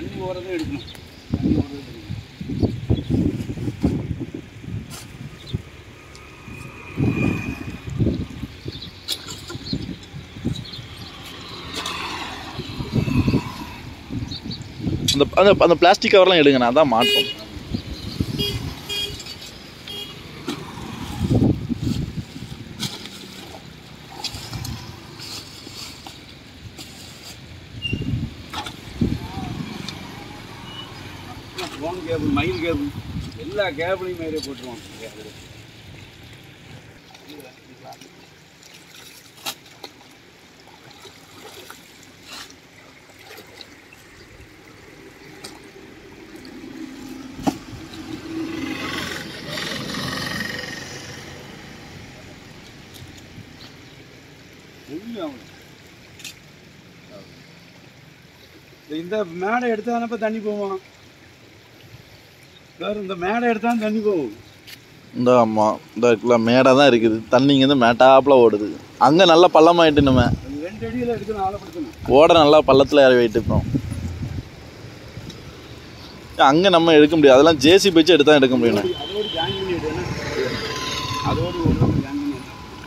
தண்ணி ஓரதை எடுக்கணும் தண்ணி ஓரதை எடுக்கணும் அந்த அந்த அந்த பிளாஸ்டிக் கவர்லாம் எடுங்கண்ணா அதான் மாட்டோம் ஃபோன் கேபிள் மயில் கேபிள் எல்லா கேபிளையும் மேலே போட்டுருவாங்க கேபிள் இந்த மேடை எடுத்தானப்ப தண்ணி போவான் வேறு இந்த மேடை எடுத்தா தண்ணி போகும் இந்த ஆமாம் இந்த இருக்குல்ல மேடை தான் இருக்குது தண்ணி இங்கேருந்து மேட்டாப்பில் ஓடுது அங்கே நல்லா பள்ளமாயிட்டு நம்ம அது ரெண்டு அடியில் எடுக்கணும் ஆழப்படுத்தணும் ஓட நல்லா பள்ளத்தில் இறவி வைட்டுப்போம் அங்கே நம்ம எடுக்க முடியாது அதெல்லாம் ஜேசி வச்சு எடுத்தா எடுக்க முடியும் அதோடு ஜாயின் பண்ணி எடு என்ன? அதோடு ஒரு ஜாயின் பண்ணி எடு.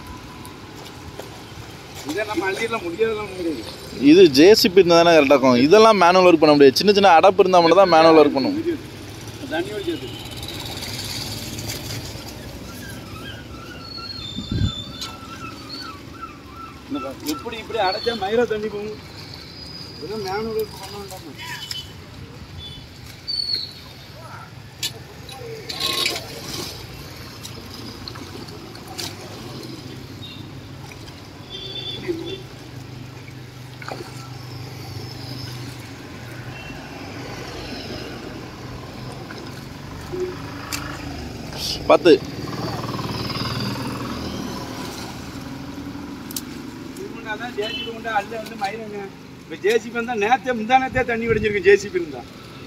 இதை நம்ம அள்ளிடலாம் முடியாதெல்லாம் முடியாது இது ஜேசிபி இருந்தால் தானே கரெக்டாக இருக்கும் இதெல்லாம் மேனுவல் ஒர்க் பண்ண முடியாது சின்ன சின்ன அடப்பு இருந்தால் மட்டும் தான் மேனுவல் ஒர்க் பண்ணும் முடியாது. தண்ணி வடிக்கிறது இந்த பாரு, எப்படி இப்படி அடைச்சா மயிரா தண்ணி போகும் இதெல்லாம் மேனுவல் பண்ண வேண்டாமா பத்து அதான் ஜேசிபி கொண்டா அல்ல வந்து மயிலுங்க இப்போ ஜேசிபி வந்தால் நேற்றே முந்தா நேரத்தே தண்ணி வடிஞ்சிருக்கு ஜேசிபி இருந்தா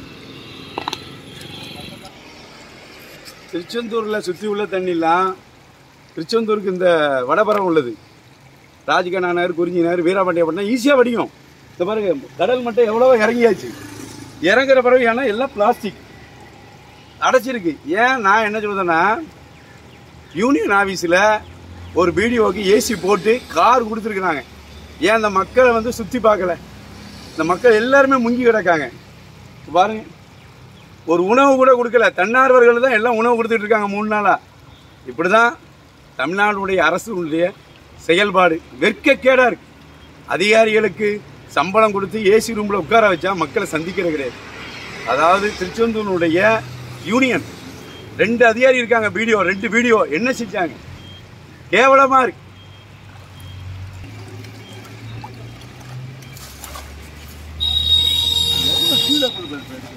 திருச்செந்தூரில் சுற்றி உள்ள தண்ணிலாம் திருச்செந்தூருக்கு இந்த வடபரம் உள்ளது ராஜகண்ணாநகர் குறிஞ்சிநகர் வீராபாண்டியப்பட்டினம் ஈஸியாக வடியும் இந்த பாருங்க கடல் மட்டம் எவ்வளவோ இறங்கியாச்சு இறங்குற பிறகு ஏன்னா எல்லாம் பிளாஸ்டிக் அடைச்சிருக்கு ஏன் நான் என்ன சொல்றேன்னா யூனியன் ஆஃபீஸில் ஒரு வீடியோவுக்கு ஏசி போட்டு கார் கொடுத்துருக்குறாங்க ஏன் இந்த மக்களை வந்து சுற்றி பார்க்கல இந்த மக்கள் எல்லாருமே முங்கி கிடக்காங்க இப்ப பாருங்க ஒரு உணவு கூட கொடுக்கல தன்னார்வர்கள் தான் எல்லாம் உணவு கொடுத்துட்டு இருக்காங்க மூணு நாளாக இப்படி தான் தமிழ்நாடுடைய அரசுடைய செயல்பாடு வெட்கக்கேடாக இருக்கு அதிகாரிகளுக்கு சம்பளம் கொடுத்து ஏசி ரூமில் உட்கார வச்சா மக்களை சந்திக்கிறது கிடையாது அதாவது திருச்செந்தூருடைய யூனியன் ரெண்டு அதிகாரி இருக்காங்க வீடியோ ரெண்டு வீடியோ என்ன செஞ்சாங்க கேவலமா இருக்கு எவ்வளவு கீழே கொடுக்குறது?